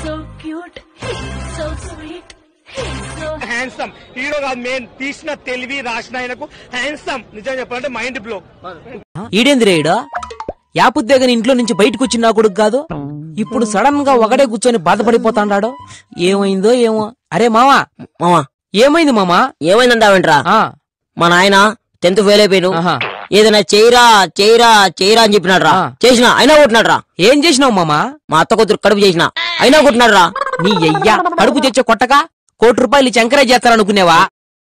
so cute. He's so sweet. He's so handsome hero కాదు main తీసిన తెలివి రాసిన ఆయనకు హ్యాండ్సమ్ నిజం చెప్పాలంటే మైండ్ బ్లో ఈడేందిరే ఈడ యాపుద్దేగని ఇంట్లో నుంచి బయటకు వచ్చిన నా కొడుకు కాదు ఇప్పుడు సడన్ గా ఒకడే కూర్చొని బాధపడిపోతాండాడు ఏమైందో ఏమో అరే మావా మామా ఏమైంది మామా ఏమైందంటావేంట్రా ఆ, మా నాయన టెన్త్ ఫెయిల్ అయిపోయాను ఆహా. ఏదైనా చేయరా చేయరా చేయరా అని చెప్పినాడు రా ఆ. చేసిన అయినా కొట్టినాడు రా ఏం చేసినావు మామా మా అత్త కూతురు కడుపు చేసిన అయినా కొట్టినాడు రా నీ అయ్యా కడుపు తెచ్చే కొట్టక కోటి రూపాయలు ఇచ్చి ఎంకరేజ్ చేస్తారనుకునేవా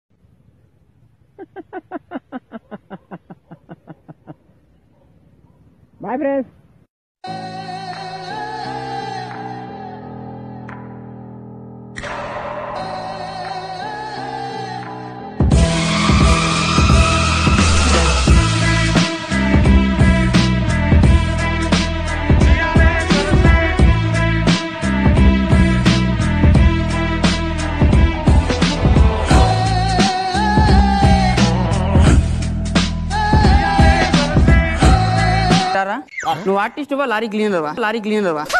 రా నువ్వు ఆర్టిస్ట్ వా లారీ క్లీనర్ వా లారీ క్లీనర్ వా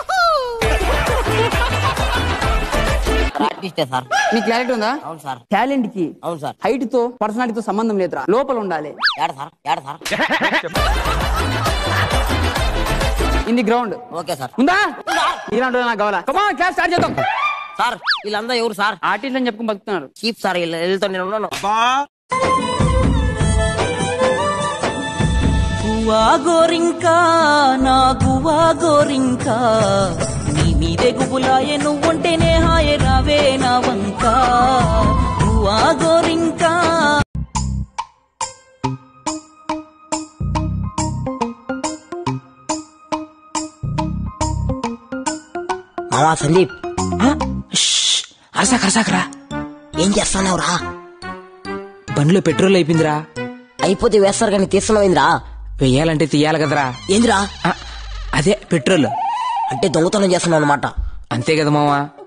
ఆర్టిస్టే సార్ నీ క్లారిటీ ఉందా అవును సార్ టాలెంట్ కి అవును సార్ హైట్ తో పర్సనాలిటీతో సంబంధం లేదురా లోపల ఉండాలి ఏడ సార్ ఏడ sir in the ground okay sir ఉందా ఇలాంటి నాకు కావాలా కమా క్లాస్ స్టార్ట్ చేద్దాం సార్ వీళ్ళంతా ఎవరు సార్ ఆర్టిస్ట్ అని చెప్పుకుని బతుకుతున్నారు చీప్ సార్ వీళ్ళు వీళ్ళతో నేను ఉన్నాను గువా గోరింకా నా గువా గోరింకా నీ మీదే గుబులాయే నువ్వుంటేనే హాయే రావే నా వంక గువా గోరింకా మామా సందీప్ అరసాక అరసాకరా ఏం చేస్తున్నావు రా బండిలో పెట్రోల్ అయిపోయిందిరా అయిపోతే వేస్తారు కానీ తీస్తున్నావేంద్రా వెయ్యాలంటే తీయాలి కదరా ఏందిరా ఆ, అదే పెట్రోల్ అంటే దొంగతనం చేస్తున్నావు అనమాట అంతే కదా మావా